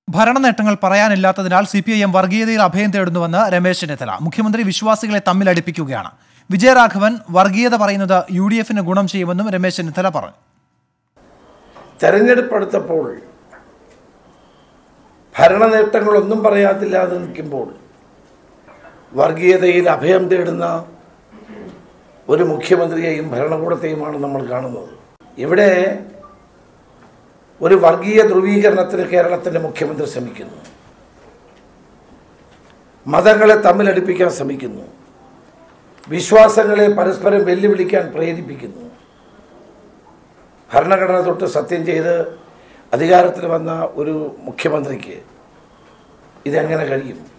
ഭരണ നേട്ടങ്ങൾ പറയാനില്ലാത്തതിനാൽ സി പി ഐ എം വർഗീയതയിൽ അഭയം തേടുന്നുവെന്ന് രമേശ് ചെന്നിത്തല മുഖ്യമന്ത്രി വിശ്വാസികളെ തമ്മിലടിപ്പിക്കുകയാണ് വിജയരാഘവൻ വർഗീയത പറയുന്നത് യു ഡി എഫിന് ഗുണം ചെയ്യുമെന്നും രമേശ് ചെന്നിത്തല പറഞ്ഞു തെരഞ്ഞെടുപ്പ് അടുത്തപ്പോൾ ഭരണ നേട്ടങ്ങളൊന്നും പറയാത്തില്ലാതെ നിൽക്കുമ്പോൾ വർഗീയതയിൽ അഭയം തേടുന്ന ഒരു മുഖ്യമന്ത്രിയെയും ഭരണകൂടത്തെയുമാണ് നമ്മൾ കാണുന്നത് ഇവിടെ ഒരു വർഗീയ ധ്രുവീകരണത്തിന് കേരളത്തിൻ്റെ മുഖ്യമന്ത്രി ശ്രമിക്കുന്നു മതങ്ങളെ തമ്മിലടിപ്പിക്കാൻ ശ്രമിക്കുന്നു വിശ്വാസങ്ങളെ പരസ്പരം വെല്ലുവിളിക്കാൻ പ്രേരിപ്പിക്കുന്നു ഭരണഘടന തൊട്ട് സത്യം ചെയ്ത് അധികാരത്തിൽ വന്ന ഒരു മുഖ്യമന്ത്രിക്ക് ഇതെങ്ങനെ കഴിയും